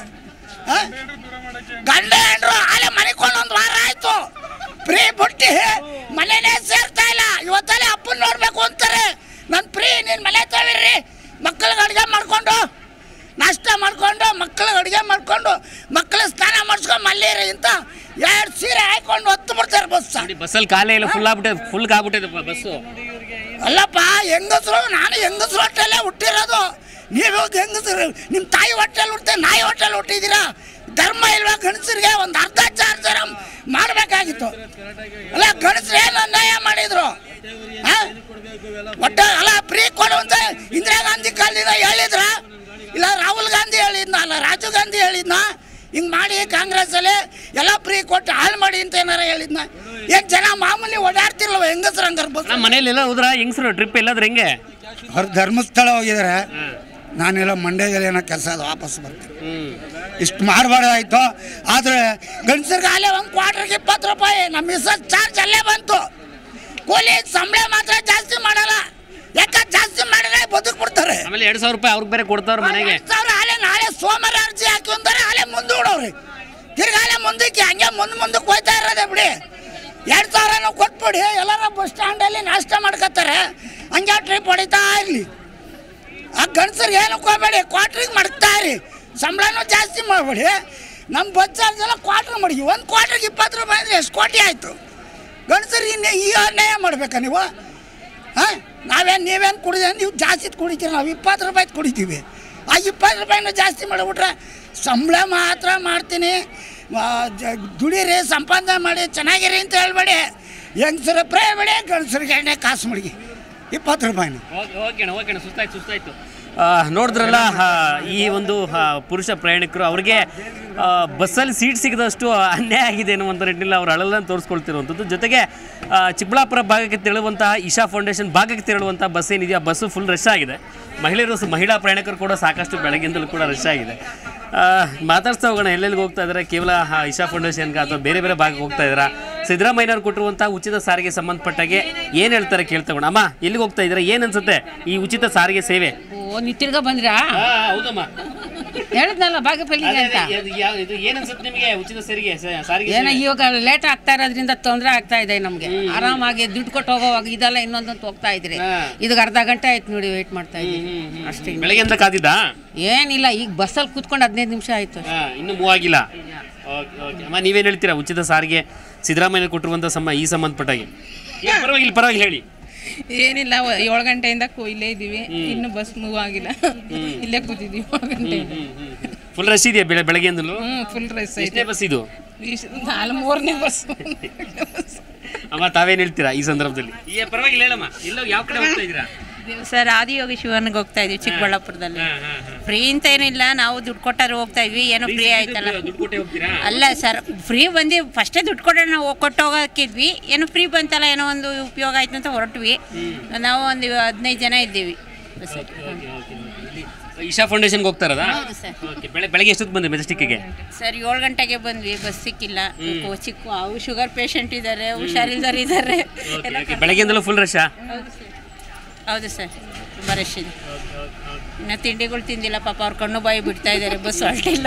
ಗಂಡ ಹೆಂಡ್ರು ಆಲೆ ಮನೆಕೊಂಡು ಒಂದು ವಾರ ಆಯ್ತು ಫ್ರೀ ಬಿಟ್ಟು ಮನೆನೇ ಸೇರ್ತಾ ಇಲ್ಲ ಇವತ್ತಲ್ಲಿ ಅಪ್ಪನ ನೋಡ್ಬೇಕು ಅಂತಾರೆ ನಾನು ಫ್ರೀ ನೀನು ಮನೆ ತವಿರ್ರಿ ಮಕ್ಕಳಿಗೆ ಅಡುಗೆ ಮಾಡ್ಕೊಂಡು ನಾಷ್ಟ ಮಾಡ್ಕೊಂಡು ಮಕ್ಕಳಿಗೆ ಅಡುಗೆ ಮಾಡ್ಕೊಂಡು ಮಕ್ಕಳ ಸ್ನಾನ ಮಾಡಿಸ್ಕೊಂಡು ಮಲ್ಲಿರಿ ಅಂತ ಎರಡು ಸೀರೆ ಹಾಕೊಂಡು ಹೊತ್ತು ಬಿಡ್ತಾರೆ ಬಸ್ ನೋಡಿ ಬಸ್ಸಲ್ಲಿ ಖಾಲಿ ಇಲ್ಲ ಫುಲ್ ಆಗ್ಬಿಟ್ಟಿದೆ ಫುಲ್ ಆಗ್ಬಿಟ್ಟಿದೆ ಬಸ್ಸು ಅಲ್ಲಪ್ಪ ಹೆಂಗಸರು ನಾನು ಹೆಂಗಸರು ಹೊಟ್ಟೆಲ್ಲೇ ಹುಟ್ಟಿರೋದು ನೀವು ಹೆಂಗಸರು ನಿಮ್ಮ ತಾಯಿ ಹೊಟ್ಟೆಲ್ಲಿ ಹುಟ್ಟೆ ನಾಯಿ ಹೊಟ್ಟೆಲ್ಲಿ ಹುಟ್ಟಿದ್ದೀರಾ ಧರ್ಮ ಇಲ್ವಾ ಗಣಸರಿಗೆ ಒಂದು ಅರ್ಧ ಚಾರ್ಜರ ಮಾಡಬೇಕಾಗಿತ್ತು ಅಲ್ಲ ಗಣಸರು ಏನು ಅನ್ಯಾಯ ಮಾಡಿದ್ರು ಆ? ಒಟ್ಟು ಅಲ್ಲ ಫ್ರೀ ಕೊಡುವಂತ ಇಂದಿರಾ ಗಾಂಧಿ ಕಾಲದಿಂದ ಹೇಳಿದ್ರ ಇಲ್ಲ ರಾಹುಲ್ ಗಾಂಧಿ ಹೇಳಿದ್ನ ಅಲ್ಲ ರಾಜೀವ್ ಗಾಂಧಿ ಹೇಳಿದ್ನ ಹಿಂಗೆ ಮಾಡಿ ಕಾಂಗ್ರೆಸ್ಸಲ್ಲಿ ಎಲ್ಲ ಫ್ರೀ ಕೊಟ್ಟು ಹಾಳು ಮಾಡಿ ಅಂತ ಏನಾರ ಹೇಳಿದ್ನ ಏನು ಜನ ಮಾಮೂಲಿ ಓಡಾಡ್ತಿರ್ಲವ ಹೆಂಗಸ್ರ ಹಂಗಾರೆ ಬಸ್ ನಮ್ಮ ಮನೇಲಿ ಎಲ್ಲ ಹೋದ್ರ ಹೆಂಗಸರು ಟ್ರಿಪ್ ಎಲ್ಲಾದ್ರೆ ಹೆಂಗೆ ಅವ್ರು ಧರ್ಮಸ್ಥಳ ಹೋಗಿದ್ದಾರೆ ನಾನೆಲ್ಲ ಮಂಡ್ಯದಲ್ಲಿ ಏನೋ ಕೆಲಸ ಅದು ವಾಪಸ್ ಬರ್ತೀನಿ ಹ್ಮ್ ಇಷ್ಟು ಮಾಡಬಾರ್ದಾಯ್ತು ಆದರೆ ಗಂಡಸರಿಗೆ ಅಲ್ಲೇ ಒಂದು ಕ್ವಾರ್ಟರ್ಗೆ ಇಪ್ಪತ್ತು ರೂಪಾಯಿ ನಮ್ಮ ಮಿಸಸ್ ಚಾರ್ಜ್ ಅಲ್ಲೇ ಬಂತು ಕೂಲಿ ಸಂಬಳ ಮಾತ್ರ ಜಾಸ್ತಿ ಮಾಡಲ್ಲ ಯಾಕೆ ಜಾಸ್ತಿ ಮಾಡಿದ್ರೆ ಬದುಕ್ಬಿಡ್ತಾರೆ ಆಮೇಲೆ ಎರಡ್ ಸಾವಿರ ರೂಪಾಯಿ ಅವ್ರಿಗೆ ಬೇರೆ ಕೊಡ್ತಾವ್ರ ಮನೆಗೆ ಎರಡ್ ಸಾವಿರ ಹಾಲೆ ನಾಳೆ ಸೋಮವಾರ ಅರ್ಜಿ ಹಾಕಿ ಅಂತಾರೆ ಹಾಲೆ ಮುಂದೆ ಬಿಡೋರಿ ತಿರ್ಗಾಲೆ ಮುಂದಕ್ಕೆ ಹಂಗೆ ಮುಂದೆ ಮುಂದಕ್ಕೆ ಹೋಯ್ತಾ ಇರೋದೇ ಬಿಡಿ ಎರಡು ಸಾವಿರನೂ ಕೊಟ್ಬಿಡಿ ಎಲ್ಲಾರ ಬಸ್ ಸ್ಟ್ಯಾಂಡಲ್ಲಿ ನಾಷ್ಟ ಮಾಡ್ಕೊತಾರೆ ಹಂಗೆ ಟ್ರಿಪ್ ಹೊಡಿತಾ ಇರಲಿ ಆ ಗಂಡಸರಿಗೆ ಏನು ಹೋಗ್ಬೇಡಿ ಕ್ವಾರ್ಟ್ರಿಗೆ ಮಡಗ್ತಾ ಇರಿ ಸಂಬಳನೂ ಜಾಸ್ತಿ ಮಾಡಬೇಡಿ ನಮ್ಮ ಬಸ್ ಚಾರ್ಜ್ ಎಲ್ಲ ಕ್ವಾರ್ಟ್ರ್ ಮಡಗಿ ಒಂದು ಕ್ವಾರ್ಟ್ರಿಗೆ ಇಪ್ಪತ್ತು ರೂಪಾಯಿ ಅಂದರೆ ಎಷ್ಟು ಕೋಟಿ ಆಯಿತು ಗಂಡಸರಿಗೆ ಇನ್ನೇ ಈ ಅನ್ಯಾಯ ಮಾಡ್ಬೇಕಾ ನೀವು ಹಾಂ ನಾವೇನು ನೀವೇನು ಕುಡಿದ ನೀವು ಜಾಸ್ತಿ ಕುಡಿತೀರಿ ನಾವು ಇಪ್ಪತ್ತು ರೂಪಾಯಿ ಕುಡಿತೀವಿ ಆ ಇಪ್ಪತ್ತು ರೂಪಾಯಿನ ಜಾಸ್ತಿ ಮಾಡಿಬಿಟ್ರೆ ಸಂಬಳ ಮಾತ್ರ ಮಾಡ್ತೀನಿ ಆ, ಜ- ದುಡೀರಿ ಸಂಪಾದನೆ ಮಾಡಿ ಚೆನ್ನಾಗಿರಿ ಅಂತ ಹೇಳ್ಬೇಡಿ ಹೆಂಗಸರ ಪ್ರೇ ಬೇಡಿ ಗಂಡಸರಿಗೆ ಎಣ್ಣೆ ಕಾಸು ಮಡಗಿ ಇಪ್ಪತ್ತು ರೂಪಾಯಿನ ಓಕೆ ಓಕೆ ಅಣ್ಣ, ಓಕೆ ಅಣ್ಣ, ಸುಸ್ತಾಯ್ತು ಸುಸ್ತಾಯ್ತು ಆ, ನೋಡಿದ್ರಲ್ಲ ಆ, ಈ ಒಂದು ಆ, ಪುರುಷ ಪ್ರಯಾಣಿಕರು ಅವ್ರಿಗೆ ಆ, ಬಸ್ಸಲ್ಲಿ ಸೀಟ್ ಸಿಗದಷ್ಟು ಅನ್ಯಾಯ ಆಗಿದೆ ಅನ್ನುವಂಥ ನಿಟ್ಟಿನಲ್ಲಿ ಅವ್ರು ಅಳಲನ್ನು ತೋರಿಸ್ಕೊಳ್ತಿರುವಂಥದ್ದು ಜೊತೆಗೆ ಆ, ಚಿಕ್ಕಬಳ್ಳಾಪುರ ಭಾಗಕ್ಕೆ ತೆರಳುವಂತಹ ಇಶಾ ಫೌಂಡೇಶನ್ ಭಾಗಕ್ಕೆ ತೆರಳುವಂಥ ಬಸ್ ಏನಿದೆಯಾ ಬಸ್ಸು ಫುಲ್ ರಶ್ ಆಗಿದೆ ಮಹಿಳೆಯರು ಸ- ಮಹಿಳಾ ಪ್ರಯಾಣಿಕರು ಕೂಡ ಸಾಕಷ್ಟು ಬೆಳಗ್ಗಿಂದಲೂ ಕೂಡ ರಶ್ ಆಗಿದೆ ಆ, ಮಾತಾಡ್ಸ್ತಾ ಹೋಗೋಣ ಎಲ್ಲೆಲ್ಲಿಗೆ ಹೋಗ್ತಾ ಇದ್ದಾರೆ ಕೇವಲ ಆ, ಇಶಾ ಫೌಂಡೇಶನ್ಗೆ ಅಥವಾ ಬೇರೆ ಬೇರೆ ಭಾಗಕ್ಕೆ ಹೋಗ್ತಾ ಇದ್ದಾರಾ ಸಿದ್ದರಾಮಯ್ಯನವ್ರು ಕೊಟ್ಟಿರುವಂತಹ ಉಚಿತ ಸಾರಿಗೆ ಸಂಬಂಧಪಟ್ಟಾಗೆ ಏನು ಹೇಳ್ತಾರೆ ಕೇಳ್ತಗೋಣ ಅಮ್ಮ ಎಲ್ಲಿಗೆ ಹೋಗ್ತಾ ಇದ್ದೀರಾ ಏನು ಅನ್ಸುತ್ತೆ ಈ ಉಚಿತ ಸಾರಿಗೆ ಸೇವೆ ಓ ನೀವು ತಿರ್ಗಾ ಬಂದ್ರಾ ಹೌದಮ್ಮ ಹೇಳಿದ್ನಲ್ಲ ಬಾಗೇಪಲ್ಲಿಗೆ ಅಂತ ಇದು ಏನು ಅನ್ಸುತ್ತೆ ನಿಮಗೆ ಉಚಿತ ಸಾರಿಗೆ ಸ- ಸಾರಿಗೆ ಏನೋ ಸೇವೆ? ಇವಾಗ ಲೇಟ್ ಆಗ್ತಾ ಇರೋದ್ರಿಂದ ತೊಂದರೆ ಆಗ್ತಾ ಇದೆ ನಮಗೆ ಆರಾಮಾಗಿ ದುಡ್ಡು ಕೊಟ್ಟು ಹೋಗೋವಾಗ ಇದೆಲ್ಲ ಇನ್ನೊಂದಂತ ಹೋಗ್ತಾ ಇದ್ರಿ ಹಾ. ಇದಕ್ಕೆ ಅರ್ಧ ಗಂಟೆ ಆಯ್ತು ನೋಡಿ ವೆಯ್ಟ್ ಮಾಡ್ತಾ ಇದ್ದೀವಿ ಅಷ್ಟೇ ಬೆಳಗ್ಗೆಯಿಂದ ಕಾದಿದ್ದಾ ಏನಿಲ್ಲ ಈಗ ಬಸ್ಸಲ್ಲಿ ಕೂತ್ಕೊಂಡು ಹದಿನೈದು ನಿಮಿಷ ಆಯ್ತು ಹಾ, ಇನ್ನೂ ಮೂವ್ ಆಗಿಲ್ಲ ಓಕೆ ಓಕೆ ಅಮ್ಮ ನೀವೇನು ಹೇಳ್ತೀರಾ ಉಚಿತ ಸಾರಿಗೆ ಸಿದ್ದರಾಮಯ್ಯ ಕೊಟ್ಟಿರುವಂಥ ಸಮ ಈ ಸಂಬಂಧಪಟ್ಟಾಗೆ ಏ, ಪರವಾಗಿಲ್ಲ ಪರವಾಗಿಲ್ಲ ಹೇಳಿ ಏನಿಲ್ಲ ವ- ಏಳು ಗಂಟೆಯಿಂದ ಕೂ- ಇಲ್ಲೇ ಇದ್ದೀವಿ ಇನ್ನು ಬಸ್ ಮೂವ್ ಆಗಿಲ್ಲ ಇಲ್ಲೇ ಕೂತಿದ್ದೀವಿ ಏಳು ಗಂಟೆಯಿಂದ ಫುಲ್ ರಶ್ ಇದೆಯಾ ಬೆಳೆ ಬೆಳಗ್ಗೆಯಿಂದಲೂ ಹ್ಞೂ ಫುಲ್ ರೈಸ್ ಎಷ್ಟನೇ ಐತೆ ಬಸ್ ಇದು ಇಶ್- ನಾಲ್ ಮೂರನೇ ಬಸ್ ಅಮ್ಮ ತಾವೇನು ಹೇಳ್ತೀರಾ ಈ ಸಂದರ್ಭದಲ್ಲಿ ಏ ಪರವಾಗಿಲ್ಲ ಹೇಳಮ್ಮ ಎಲ್ಲೋ ಯಾವ ಕಡೆ ಹೋಗ್ತಾ ಇದ್ದೀರಾ ಸರ್ ಆದಿಯೋಗಿ ಶಿವನಿಗೆ ಹೋಗ್ತಾ ಇದೀವಿ ಚಿಕ್ಕಬಳ್ಳಾಪುರದಲ್ಲಿ ಫ್ರೀ ಅಂತ ಏನಿಲ್ಲ ನಾವು ದುಡ್ಡು ಕೊಟ್ಟಾರು ಹೋಗ್ತಾ ಇದ್ವಿ ಏನೋ ಫ್ರೀ ಆಯ್ತಲ್ಲ ದುಡ್ಡು ಕೊಟ್ಟೆ ಹೋಗ್ತೀರಾ ಅಲ್ಲ ಸರ್ ಫ್ರೀ ಬಂದು ಫಸ್ಟೇ ದುಡ್ಡು ಕೊಟ್ಟರೆ ನಾವು ಕೊಟ್ಟು ಹೋಗೋಕ್ಕಿದ್ವಿ ಏನೋ ಫ್ರೀ ಬಂತಲ್ಲ ಏನೋ ಒಂದು ಉಪಯೋಗ ಆಯ್ತು ಅಂತ ಹೊರಟ್ವಿ ನಾವು ಒಂದು ಹದಿನೈದು ಜನ ಇದ್ದೀವಿ ಬಸ್ಸಲ್ಲಿ. ಇಶಾ ಫೌಂಡೇಶನ್ಗೆ ಹೋಗ್ತಾ ಇರೋದಾ ಹೌದು ಸರ್ ಓಕೆ ಬೆಳೆ ಬೆಳಗ್ಗೆ ಎಷ್ಟೊತ್ತು ಬಂದ್ರಿ ಮೆಜೆಸ್ಟಿಕ್ಗೆ ಸರ್ ಏಳು ಗಂಟೆಗೆ ಬಂದ್ವಿ ಬಸ್ ಸಿಕ್ಕಿಲ್ಲ ಕೋ- ಚಿಕ್ಕ ಅವು ಶುಗರ್ ಪೇಷಂಟ್ ಇದ್ದಾರೆ ಹುಷಾರಿಲ್ದವ್ರು ಇದ್ದಾರೆ ಎಲ್ಲ ಓಕೆ ಬೆಳಗ್ಗೆಯಿಂದಲೂ ಫುಲ್ ರಶಾ ಹೌದು ಸರ್ ಹೌದು ಸರ್ ತುಂಬ ರಶ್ ಇದೆ ಇನ್ನು ತಿಂಡಿಗಳು ತಿಂದಿಲ್ಲ ಪಾಪ ಅವ್ರ ಕಣ್ಣು ಬಾಯಿ ಬಿಡ್ತಾ ಇದ್ದಾರೆ ಬಸ್ ಹೊರಟಿಲ್ಲ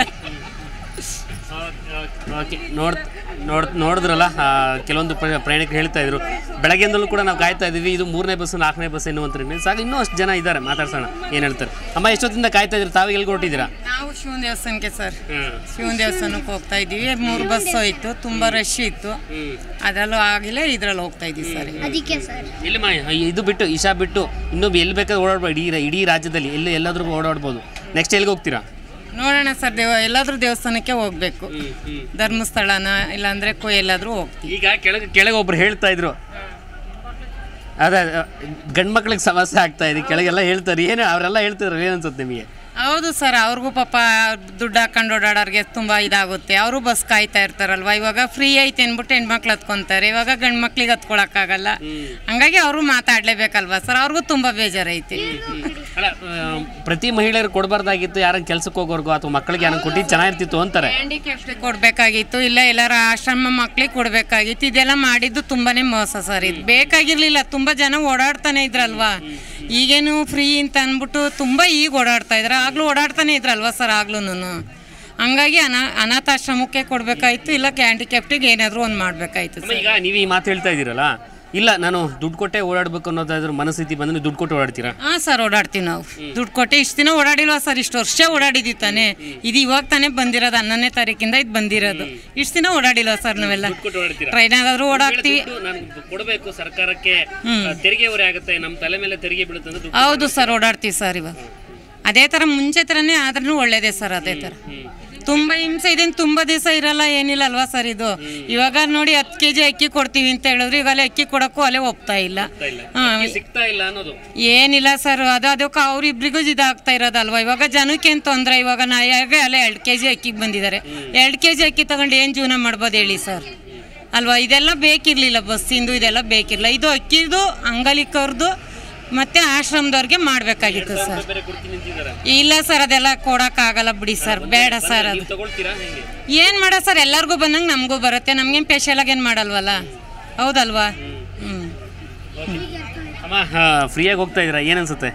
ಓಕೆ ನೋಡ್ ನೋಡ್ ನೋಡಿದ್ರಲ್ಲ ಆ, ಕೆಲವೊಂದು ಪ್ರ- ಪ್ರಯಾಣಿಕರು ಹೇಳ್ತಾ ಇದ್ರು ಬೆಳಗ್ಗೆಯಿಂದಲೂ ಕೂಡ ನಾವು ಕಾಯ್ತಾ ಇದೀವಿ ಇದು ಮೂರನೇ ಬಸ್ ನಾಲ್ಕನೇ ಬಸ್ ಎನ್ನುವಂತ ನಿಟ್ಟಿನಲ್ಲಿ ಸಾಕು ಇನ್ನೂ ಅಷ್ಟು ಜನ ಇದ್ದಾರೆ ಮಾತಾಡ್ಸೋಣ ಏನು ಹೇಳ್ತಾರೆ ಅಮ್ಮ ಎಷ್ಟೊತ್ತಿಂದ ಕಾಯ್ತಾ ಇದ್ರಿ ತಾವು ಎಲ್ಲಿ ಹೊರಟಿದ್ದೀರಾ ನಾವು ಶಿವನ ದೇವಸ್ಥಾನಕ್ಕೆ ಸರ್ ಹ್ಮ್ ಶಿವನ ದೇವಸ್ಥಾನಕ್ಕೆ ಹೋಗ್ತಾ ಇದ್ದೀವಿ ಮೂರು ಬಸ್ ಹೋಯ್ತು ತುಂಬ ರಶ್ ಇತ್ತು ಅದರಲ್ಲೂ ಆಗಿಲ್ಲ ಇದ್ರಲ್ಲಿ ಹೋಗ್ತಾ ಇದ್ದೀವಿ ಸರ್ ಎಲ್ಲಿ ಮಾ ಇದು ಬಿಟ್ಟು ಇಶಾ ಬಿಟ್ಟು ಇನ್ನೂ ಎಲ್ಲಿ ಬೇಕಾದ್ರೂ ಓಡಾಡ್ಬೋದು ಇಡೀ ಇಡೀ ರಾಜ್ಯದಲ್ಲಿ ಎಲ್ಲಿ ಎಲ್ಲಾದ್ರೂ ಓಡಾಡ್ಬೋದು ನೆಕ್ಸ್ಟ್ ಎಲ್ಲಿಗೆ ಹೋಗ್ತೀರಾ ನೋಡೋಣ ಸರ್ ದೇವ ಎಲ್ಲಾದ್ರೂ ದೇವಸ್ಥಾನಕ್ಕೆ ಹೋಗ್ಬೇಕು ಧರ್ಮಸ್ಥಳನ ಇಲ್ಲಾಂದ್ರೆ ಕೊ ಎಲ್ಲಾದ್ರೂ ಹೋಗ್ತೀವಿ ಈಗ ಕೆಳಗೆ ಕೆಳಗೆ ಒಬ್ರು ಹೇಳ್ತಾ ಇದ್ರು ಅದೇ ಗಂಡು ಮಕ್ಳಿಗೆ ಸಮಸ್ಯೆ ಆಗ್ತಾ ಇದೆ ಕೆಳಗೆಲ್ಲ ಹೇಳ್ತಾರೆ ಏನು ಅವರೆಲ್ಲ ಹೇಳ್ತಿದ್ರು ಏನು ಅನ್ಸುತ್ತೆ ನಿಮಗೆ ಹೌದು ಸರ್ ಅವ್ರಿಗೂ ಪಾಪ ದುಡ್ಡು ಹಾಕೊಂಡು ಓಡಾಡೋರಿಗೆ ತುಂಬ ಇದಾಗುತ್ತೆ ಅವರು ಬಸ್ ಕಾಯ್ತಾ ಇರ್ತಾರಲ್ವ ಇವಾಗ ಫ್ರೀ ಐತೆ ಅಂದ್ಬಿಟ್ಟು ಹೆಣ್ಮಕ್ಳು ಹತ್ಕೊಂತಾರೆ ಇವಾಗ ಗಂಡು ಮಕ್ಳಿಗೆ ಹತ್ಕೊಳಕ್ಕಾಗಲ್ಲ ಹಂಗಾಗಿ ಅವರು ಮಾತಾಡ್ಲೇಬೇಕಲ್ವಾ ಸರ್ ಅವ್ರಿಗೂ ತುಂಬ ಬೇಜಾರೈತಿ ಅಲ್ಲ ಆ, ಪ್ರತಿ ಮಹಿಳೆಯರು ಕೊಡಬಾರ್ದಾಗಿತ್ತು ಯಾರನ್ನ ಕೆಲ್ಸಕ್ಕೆ ಹೋಗೋರ್ಗು ಅಥವಾ ಮಕ್ಕಳಿಗೆ ಯಾರನ್ನ ಕೊಟ್ಟಿದ್ದು ಚೆನ್ನಾಗಿರ್ತಿತ್ತು ಅಂತಾರೆ ಹ್ಯಾಂಡಿಕ್ಯಾಪ್ಸ್ಗೆ ಕೊಡಬೇಕಾಗಿತ್ತು ಇಲ್ಲ ಎಲ್ಲರ ಆಶ್ರಮ ಮಕ್ಳಿಗೆ ಕೊಡಬೇಕಾಗಿತ್ತು ಇದೆಲ್ಲ ಮಾಡಿದ್ದು ತುಂಬಾನೇ ಮೋಸ ಸರ್ ಇದು ಬೇಕಾಗಿರ್ಲಿಲ್ಲ ತುಂಬ ಜನ ಓಡಾಡ್ತಾನೆ ಇದ್ರಲ್ವಾ ಈಗೇನು ಫ್ರೀ ಅಂತ ಅಂದ್ಬಿಟ್ಟು ತುಂಬ ಈಗ ಓಡಾಡ್ತಾ ಇದ್ರ ಆಗ್ಲೂ ಓಡಾಡ್ತಾನೆ ಇದ್ರಲ್ವಾ ಸರ್ ಆಗ್ಲೂ ಹಂಗಾಗಿ ಅನಾ ಅನಾಥಾಶ್ರಮಕ್ಕೆ ಕೊಡಬೇಕಾಯ್ತು ಇಲ್ಲ ಹ್ಯಾಂಡಿಕ್ಯಾಪ್ಟಿಗೆ ಏನಾದರೂ ಒಂದು ಮಾಡಬೇಕಾಯ್ತು ಅಮ್ಮ, ಈಗ ನೀವು ಈ ಮಾತು ಹೇಳ್ತಾ ಇದ್ದೀರಲ್ಲ ಇಲ್ಲ ನಾನು ದುಡ್ಡು ಕೊಟ್ಟೆ ಓಡಾಡ್ಬೇಕು ಅನ್ನೋದಾದ್ರ ಮನಸ್ಥಿತಿ ಬಂದ್ರೆ ನೀವು ದುಡ್ಡು ಕೊಟ್ಟು ಓಡಾಡ್ತೀರಾ ಹಾಂ ಸರ್ ಓಡಾಡ್ತೀವಿ ನಾವು ದುಡ್ಡು ಕೊಟ್ಟು ಇಷ್ಟು ದಿನ ಓಡಾಡಿಲ್ವಾ ಸರ್ ಇಷ್ಟು ವರ್ಷ ಓಡಾಡಿದ್ವಿ ತಾನೇ ಇದು ಇವಾಗ ತಾನೇ ಬಂದಿರೋದು ಹನ್ನೊಂದನೇ ತಾರೀಕಿಂದ ಇದು ಬಂದಿರೋದು ಇಷ್ಟು ದಿನ ಓಡಾಡಿಲ್ವಾ ಸರ್ ನಾವೆಲ್ಲ ಕೊಟ್ಟು ಓಡಾಡ್ತೀರಾ ಟ್ರೈನಾಗಾದ್ರೂ ಓಡಾಡ್ತೀವಿ ದುಡ್ಡು ನಾನು ಕೊಡಬೇಕು ಸರ್ಕಾರಕ್ಕೆ ಆ, ತೆರಿಗೆ ಹೊರೆ ಆಗುತ್ತೆ ನಮ್ಮ ತಲೆ ಮೇಲೆ ತೆರಿಗೆ ಬೀಳುತ್ತೆ ಅಂದ್ರೆ ದುಡ್ಡು ಹೌದು ಸರ್ ಓಡಾಡ್ತೀವಿ ಸರ್ ಇವಾಗ ಅದೇ ಥರ ಮುಂಚೆ ಥರನೇ ಆದ್ರೂ ಒಳ್ಳೇದೇ ಸರ್ ಅದೇ ಥರ ತುಂಬ ಹಿಂಸೆ ಇದೆ ತುಂಬ ದಿವಸ ಇರಲ್ಲ ಏನಿಲ್ಲ ಅಲ್ವಾ ಸರ್ ಇದು ಇವಾಗ ನೋಡಿ ಹತ್ತು ಕೆ ಜಿ ಅಕ್ಕಿ ಕೊಡ್ತೀವಿ ಅಂತ ಹೇಳಿದ್ರು ಈಗ ಅಲ್ಲೇ ಅಕ್ಕಿ ಕೊಡೋಕ್ಕೂ ಅಲ್ಲೇ ಒಪ್ತಾ ಇಲ್ಲ ಹಾಂ ಸಿಗ್ತಾ ಇಲ್ಲ ಅನ್ನೋದು ಏನಿಲ್ಲ ಸರ್ ಅದು ಅದಕ್ಕೆ ಅವ್ರಿಬ್ರಿಗೂ ಇದಾಗ್ತಾ ಇರೋದಲ್ವಾ ಇವಾಗ ಜನಕ್ಕೆ ಏನು ತೊಂದರೆ ಇವಾಗ ನಾ ಈಗ ಅಲ್ಲೇ ಎರಡು ಕೆ ಜಿ ಅಕ್ಕಿಗೆ ಬಂದಿದ್ದಾರೆ ಎರಡು ಕೆ ಜಿ ಅಕ್ಕಿ ತಗೊಂಡು ಏನು ಜೀವನ ಮಾಡ್ಬೋದು ಹೇಳಿ ಸರ್ ಅಲ್ವಾ ಇದೆಲ್ಲ ಬೇಕಿರಲಿಲ್ಲ ಬಸ್ಸಿಂದು ಇದೆಲ್ಲ ಬೇಕಿರಲಿಲ್ಲ ಇದು ಅಕ್ಕಿದು ಅಂಗಲಿಕರ್ದು ಮತ್ತು ಆಶ್ರಮದವ್ರಿಗೆ ಮಾಡಬೇಕಾಗಿತ್ತು ಸರ್ ಬೇರೆ ಕೊಡ್ತೀನಿ ಅಂತಿದ್ದಾರೆ ಇಲ್ಲ ಸರ್ ಅದೆಲ್ಲ ಕೊಡೋಕ್ಕಾಗಲ್ಲ ಬಿಡಿ ಸರ್ ಬೇಡ ಸರ್ ಅದು ತಗೊಳ್ತೀರಾ ಹೇಗೆ ಏನು ಮಾಡೋ ಸರ್ ಎಲ್ಲರಿಗೂ ಬಂದಂಗೆ ನಮಗೂ ಬರುತ್ತೆ ನಮಗೇನು ಸ್ಪೆಷಲಾಗಿ ಏನು ಮಾಡಲ್ವಲ್ಲ ಹೌದಲ್ವಾ ಹ್ಞೂ ಅಮ್ಮ ಫ್ರೀಯಾಗಿ ಹೋಗ್ತಾ ಇದ್ದೀರಾ ಏನು ಅನ್ಸುತ್ತೆ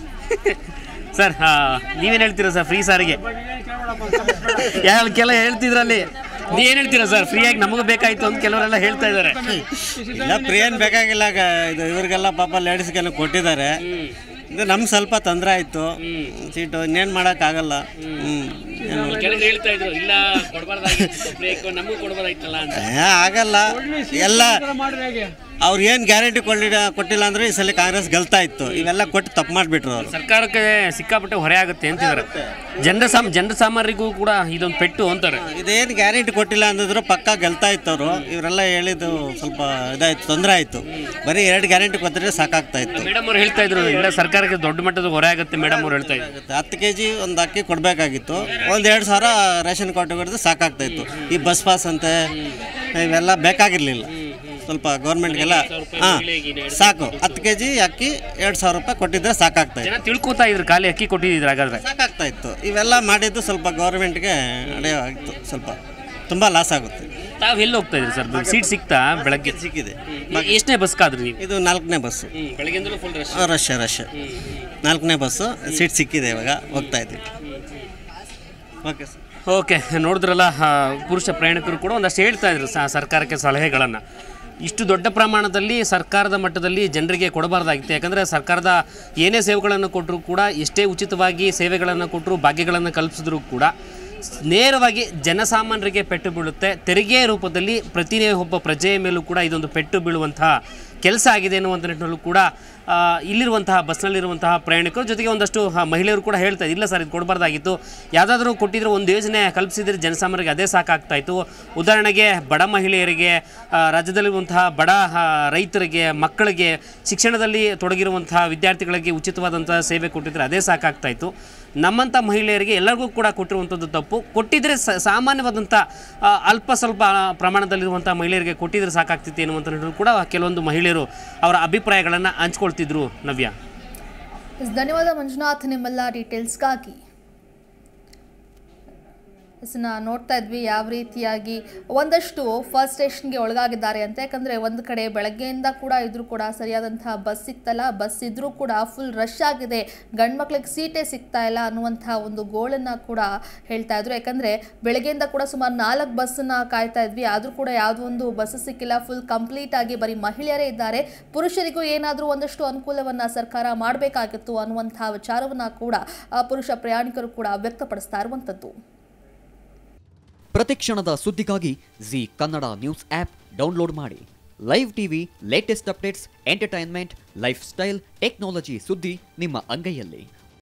ಸರ್ ನೀವೇನು ಹೇಳ್ತೀರಾ ಸರ್ ಫ್ರೀ ಸಾರಿಗೆ ಯಾವ ಕೆಲ ಹೇಳ್ತಿದ್ರಲ್ಲಿ ನೀವೇನು ಹೇಳ್ತೀರಾ ಸರ್ ಫ್ರೀಯಾಗಿ ನಮಗೂ ಬೇಕಾಯ್ತು ಅಂತ ಕೆಲವರೆಲ್ಲ ಹೇಳ್ತಾ ಇದ್ದಾರೆ ಇಲ್ಲ ಫ್ರೀ ಏನು ಬೇಕಾಗಿಲ್ಲ ಗ- ಇದು ಇವ್ರಿಗೆಲ್ಲ ಪಾಪ ಲೇಡೀಸ್ಗೆಲ್ಲ ಕೊಟ್ಟಿದ್ದಾರೆ ಇದು ನಮ್ಗೆ ಸ್ವಲ್ಪ ತೊಂದರೆ ಆಯಿತು ಸೀಟು ಇನ್ನೇನು ಮಾಡೋಕ್ಕಾಗಲ್ಲ ಹ್ಞೂ ಏನು ಕೆಲವರು ಹೇಳ್ತಾ ಇದ್ರು ಇಲ್ಲ ಕೊಡಬಾರ್ದಾಗಿತ್ತು ಬ್ರೇಕ್ ನಮಗೂ ಕೊಡಬಾರ್ದಾಯ್ತಲ್ಲ ಅಂತ ಏ, ಆಗಲ್ಲ ಎಲ್ಲ ಅವ್ರು ಏನು ಗ್ಯಾರಂಟಿ ಕೊಟ್ಟಿಲ್ಲ ಕೊಟ್ಟಿಲ್ಲ ಅಂದ್ರೆ ಈ ಸಲ ಕಾಂಗ್ರೆಸ್ ಗೆಲ್ತಾ ಇತ್ತು ಇವೆಲ್ಲ ಕೊಟ್ಟು ತಪ್ಪು ಮಾಡಿಬಿಟ್ರು ಅವರು ಸರ್ಕಾರಕ್ಕೆ ಸಿಕ್ಕಾಪಟ್ಟೆ ಹೊರೆ ಆಗುತ್ತೆ ಅಂತಿದ್ದಾರೆ ಜನರ ಸಾಮ್ ಜನರ ಸಾಮಾನ್ಯರಿಗೂ ಕೂಡ ಇದೊಂದು ಪೆಟ್ಟು ಅಂತಾರೆ ಇದೇನು ಗ್ಯಾರಂಟಿ ಕೊಟ್ಟಿಲ್ಲ ಅಂದಿದ್ರು ಪಕ್ಕ ಗೆಲ್ತಾ ಇತ್ತು ಅವರು ಇವರೆಲ್ಲ ಹೇಳಿದ್ದು ಸ್ವಲ್ಪ ಇದಾಯ್ತು ತೊಂದರೆ ಆಯಿತು ಬರೀ ಎರಡು ಗ್ಯಾರಂಟಿ ಕೊಟ್ಟರೆ ಸಾಕಾಗ್ತಾ ಇತ್ತು ಮೇಡಮ್ ಅವ್ರು ಹೇಳ್ತಾ ಇದ್ರು ಇಲ್ಲ ಸರ್ಕಾರಕ್ಕೆ ದೊಡ್ಡ ಮಟ್ಟದ ಹೊರೆ ಆಗುತ್ತೆ ಮೇಡಮ್ ಅವ್ರು ಹೇಳ್ತಾ ಇದ್ರು ಹತ್ತು ಕೆ ಜಿ ಒಂದು ಅಕ್ಕಿ ಕೊಡಬೇಕಾಗಿತ್ತು ಒಂದು ಎರಡು ಸಾವಿರ ರೇಷನ್ ಕಾರ್ಡ್ ಕೊಡಿದ್ರೆ ಸಾಕಾಗ್ತಾ ಇತ್ತು ಈ ಬಸ್ ಪಾಸ್ ಅಂತೆ ಇವೆಲ್ಲ ಬೇಕಾಗಿರಲಿಲ್ಲ ಸ್ವಲ್ಪ ಗೌರ್ಮೆಂಟ್ಗೆಲ್ಲ ಹಾಂ ಸಾಕು ಹತ್ತು ಕೆ ಜಿ ಅಕ್ಕಿ ಎರಡು ಸಾವಿರ ರೂಪಾಯಿ ಕೊಟ್ಟಿದ್ರೆ ಸಾಕಾಗ್ತಾ ಇತ್ತು ಜನ ತಿಳ್ಕೊತಾ ಇದ್ರು ಖಾಲಿ ಅಕ್ಕಿ ಕೊಟ್ಟಿದ್ರು ಹಾಗಾದ್ರೆ ಸಾಕಾಗ್ತಾ ಇತ್ತು ಇವೆಲ್ಲ ಮಾಡಿದ್ದು ಸ್ವಲ್ಪ ಗೌರ್ಮೆಂಟ್ಗೆ ಆಗಿತ್ತು ಸ್ವಲ್ಪ ತುಂಬ ಲಾಸ್ ಆಗುತ್ತೆ ತಾವು ಎಲ್ಲಿ ಹೋಗ್ತಾ ಇದ್ರಿ ಸರ್ ಸೀಟ್ ಸಿಕ್ತಾ ಬೆಳಗ್ಗೆ ಸಿಕ್ಕಿದೆ ಎಷ್ಟನೇ ಬಸ್ ಕಾದ್ರಿ ನೀವು ಇದು ನಾಲ್ಕನೇ ಬಸ್ಸು ಬೆಳಗ್ಗೆಂದಲೂ ಫುಲ್ ರಶ್ ರಶ್ ರಶ್ ನಾಲ್ಕನೇ ಬಸ್ಸು ಸೀಟ್ ಸಿಕ್ಕಿದೆ ಇವಾಗ ಹೋಗ್ತಾ ಇದ್ದೀವಿ ಓಕೆ ಸರ್ ಓಕೆ ನೋಡಿದ್ರಲ್ಲ ಆ, ಪುರುಷ ಪ್ರಯಾಣಿಕರು ಕೂಡ ಒಂದಷ್ಟು ಹೇಳ್ತಾ ಇದ್ರು ಸ- ಸರ್ಕಾರಕ್ಕೆ ಸಲಹೆಗಳನ್ನು ಇಷ್ಟು ದೊಡ್ಡ ಪ್ರಮಾಣದಲ್ಲಿ ಸರ್ಕಾರದ ಮಟ್ಟದಲ್ಲಿ ಜನರಿಗೆ ಕೊಡಬಾರ್ದಾಗಿತ್ತು ಯಾಕಂದರೆ ಸರ್ಕಾರದ ಏನೇ ಸೇವೆಗಳನ್ನು ಕೊಟ್ಟರು ಕೂಡ ಎಷ್ಟೇ ಉಚಿತವಾಗಿ ಸೇವೆಗಳನ್ನು ಕೊಟ್ಟರು ಭಾಗ್ಯಗಳನ್ನು ಕಲ್ಪಿಸಿದ್ರು ಕೂಡ ಸ್- ನೇರವಾಗಿ ಜನಸಾಮಾನ್ಯರಿಗೆ ಪೆಟ್ಟು ಬೀಳುತ್ತೆ ತೆರಿಗೆ ರೂಪದಲ್ಲಿ ಪ್ರತಿ ಒಬ್ಬ ಪ್ರಜೆಯ ಮೇಲೂ ಕೂಡ ಇದೊಂದು ಪೆಟ್ಟು ಬೀಳುವಂತಹ ಕೆಲಸ ಆಗಿದೆ ಅನ್ನುವಂಥ ನಿಟ್ಟಿನಲ್ಲೂ ಕೂಡ ಆ, ಇಲ್ಲಿರುವಂತಹ ಬಸ್ನಲ್ಲಿರುವಂತಹ ಪ್ರಯಾಣಿಕರು ಜೊತೆಗೆ ಒಂದಷ್ಟು ಆ, ಮಹಿಳೆಯರು ಕೂಡ ಹೇಳ್ತಾ ಇದ್ರು, ಇಲ್ಲ ಸರ್ ಇದು ಕೊಡಬಾರ್ದಾಗಿತ್ತು ಯಾವುದಾದ್ರೂ ಕೊಟ್ಟಿದ್ರೆ ಒಂದು ಯೋಜನೆ ಕಲ್ಪಿಸಿದ್ರೆ ಜನಸಾಮಾನ್ಯರಿಗೆ ಅದೇ ಸಾಕಾಗ್ತಾ ಇತ್ತು ಉದಾಹರಣೆಗೆ ಬಡ ಮಹಿಳೆಯರಿಗೆ ಆ, ರಾಜ್ಯದಲ್ಲಿರುವಂತಹ ಬಡ ಆ, ರೈತರಿಗೆ ಮಕ್ಕಳಿಗೆ ಶಿಕ್ಷಣದಲ್ಲಿ ತೊಡಗಿರುವಂತಹ ವಿದ್ಯಾರ್ಥಿಗಳಿಗೆ ಉಚಿತವಾದಂತಹ ಸೇವೆ ಕೊಟ್ಟಿದ್ರೆ ಅದೇ ಸಾಕಾಗ್ತಾ ಇತ್ತು ನಮ್ಮಂಥ ಮಹಿಳೆಯರಿಗೆ ಎಲ್ಲರಿಗೂ ಕೂಡ ಕೊಟ್ಟಿರುವಂಥದ್ದು ತಪ್ಪು ಕೊಟ್ಟಿದ್ರೆ ಸ- ಸಾಮಾನ್ಯವಾದಂಥ ಆ, ಅಲ್ಪ ಸ್ವಲ್ಪ ಪ್ರಮಾಣದಲ್ಲಿರುವಂಥ ಮಹಿಳೆಯರಿಗೆ ಕೊಟ್ಟಿದ್ರೆ ಸಾಕಾಗ್ತಿತ್ತು ಎನ್ನುವಂಥ ನಿಟ್ಟಿನಲ್ಲಿ ಕೂಡ ಕೆಲವೊಂದು ಮಹಿಳೆಯರು ಅವರ ಅಭಿಪ್ರಾಯಗಳನ್ನು ಹಂಚ್ಕೊಳ್ತಿದ್ರು ನವ್ಯ ಎಸ್, ಧನ್ಯವಾದ ಮಂಜುನಾಥ್ ನಿಮ್ಮೆಲ್ಲ ಡೀಟೇಲ್ಸ್ಗಾಗಿ ಎಸ್, ನಾ ನೋಡ್ತಾ ಇದ್ವಿ ಯಾವ ರೀತಿಯಾಗಿ ಒಂದಷ್ಟು ಫಸ್ಟ್ ಸ್ಟೇಷನ್ಗೆ ಒಳಗಾಗಿದ್ದಾರೆ ಅಂತ ಯಾಕಂದರೆ ಒಂದು ಕಡೆ ಬೆಳಗ್ಗೆಯಿಂದ ಕೂಡ ಇದ್ರೂ ಕೂಡ ಸರಿಯಾದಂತಹ ಬಸ್ ಸಿಗ್ತಲ್ಲ ಬಸ್ ಇದ್ರೂ ಕೂಡ ಫುಲ್ ರಶ್ ಆಗಿದೆ ಗಂಡು ಮಕ್ಳಿಗೆ ಸೀಟೇ ಸಿಗ್ತಾ ಇಲ್ಲ ಅನ್ನುವಂಥ ಒಂದು ಗೋಳನ್ನು ಕೂಡ ಹೇಳ್ತಾ ಇದ್ರು ಯಾಕಂದರೆ ಬೆಳಗ್ಗೆಯಿಂದ ಕೂಡ ಸುಮಾರು ನಾಲ್ಕು ಬಸ್ಸನ್ನ ಕಾಯ್ತಾ ಇದ್ವಿ ಆದರೂ ಕೂಡ ಯಾವುದೋ ಒಂದು ಬಸ್ ಸಿಕ್ಕಿಲ್ಲ ಫುಲ್ ಕಂಪ್ಲೀಟ್ ಆಗಿ ಬರೀ ಮಹಿಳೆಯರೇ ಇದ್ದಾರೆ ಪುರುಷರಿಗೂ ಏನಾದರೂ ಒಂದಷ್ಟು ಅನುಕೂಲವನ್ನು ಸರ್ಕಾರ ಮಾಡಬೇಕಾಗಿತ್ತು ಅನ್ನುವಂಥ ವಿಚಾರವನ್ನು ಕೂಡ ಆ, ಪುರುಷ ಪ್ರಯಾಣಿಕರು ಕೂಡ ವ್ಯಕ್ತಪಡಿಸ್ತಾ ಇರುವಂಥದ್ದು ಪ್ರತಿಕ್ಷಣದ ಸುದ್ದಿಗಾಗಿ Zee Kannada news app download ಮಾಡಿ live TV latest updates entertainment lifestyle technology ಸುದ್ದಿ ನಿಮ್ಮ ಅಂಗೈಯಲ್ಲಿ